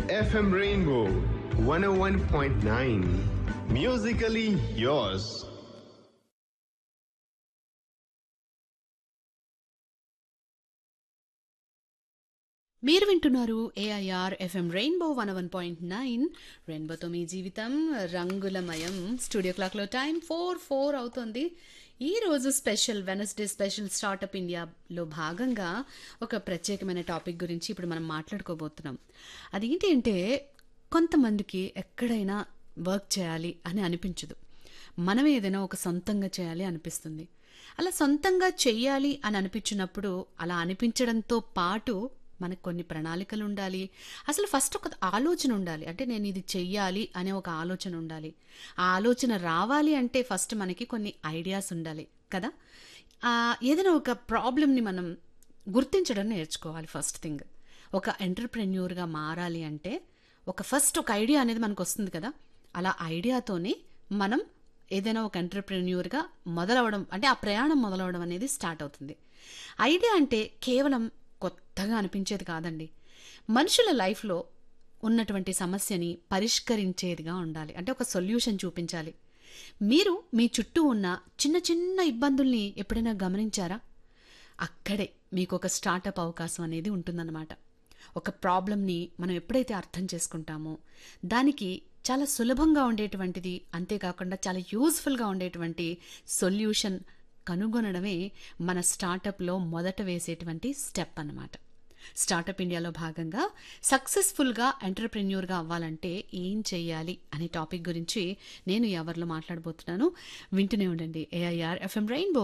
FM Rainbow 101.9. Musically yours. మీరు వింటున్నారు AIR FM rainbow one one point nine రెయిన్బోతో మీ జీవితం రంగులమయం స్టూడియో క్లాక్లో టైం ఫోర్ ఫోర్ అవుతుంది ఈ రోజు స్పెషల్ వెనస్డే స్పెషల్ స్టార్టప్ ఇండియాలో భాగంగా ఒక ప్రత్యేకమైన టాపిక్ గురించి ఇప్పుడు మనం మాట్లాడుకోబోతున్నాం అదేంటి అంటే కొంతమందికి ఎక్కడైనా వర్క్ చేయాలి అని అనిపించదు మనం ఏదైనా ఒక సొంతంగా చేయాలి అనిపిస్తుంది అలా సొంతంగా చెయ్యాలి అని అనిపించినప్పుడు అలా అనిపించడంతో పాటు మనకు కొన్ని ప్రణాళికలు ఉండాలి అసలు ఫస్ట్ ఒక ఆలోచన ఉండాలి అంటే నేను ఇది చెయ్యాలి అనే ఒక ఆలోచన ఉండాలి ఆ ఆలోచన రావాలి అంటే ఫస్ట్ మనకి కొన్ని ఐడియాస్ ఉండాలి కదా ఆ, ఏదైనా ఒక ప్రాబ్లమ్ని మనం గుర్తించడం నేర్చుకోవాలి ఫస్ట్ థింగ్ ఒక ఎంటర్ప్రెన్యూర్గా మారాలి అంటే ఒక ఫస్ట్ ఒక ఐడియా అనేది మనకు వస్తుంది కదా అలా ఐడియాతోనే మనం ఏదైనా ఒక ఎంటర్ప్రెన్యూర్గా మొదలవడం అంటే ఆ ప్రయాణం మొదలవడం అనేది స్టార్ట్ అవుతుంది ఐడియా అంటే కేవలం కొత్తగా అనిపించేది కాదండి మనుషుల లైఫ్లో ఉన్నటువంటి సమస్యని పరిష్కరించేదిగా ఉండాలి అంటే ఒక సొల్యూషన్ చూపించాలి మీరు మీ చుట్టూ ఉన్న చిన్న చిన్న ఇబ్బందుల్ని ఎప్పుడైనా గమనించారా అక్కడే మీకు ఒక స్టార్టప్ అవకాశం అనేది ఉంటుందన్నమాట ఒక ప్రాబ్లమ్ని మనం ఎప్పుడైతే అర్థం చేసుకుంటామో దానికి చాలా సులభంగా ఉండేటువంటిది అంతేకాకుండా చాలా యూజ్ఫుల్గా ఉండేటువంటి సొల్యూషన్ కనుగొనడమే మన స్టార్టప్లో మొదట వేసేటువంటి స్టెప్ అన్నమాట స్టార్టప్ ఇండియాలో భాగంగా సక్సెస్ఫుల్గా ఎంటర్ప్రెన్యూర్గా అవ్వాలంటే ఏం చెయ్యాలి అనే టాపిక్ గురించి నేను ఎవరిలో మాట్లాడబోతున్నాను వింటూనే ఉండండి ఏఐఆర్ ఎఫ్ఎం రెయిన్బో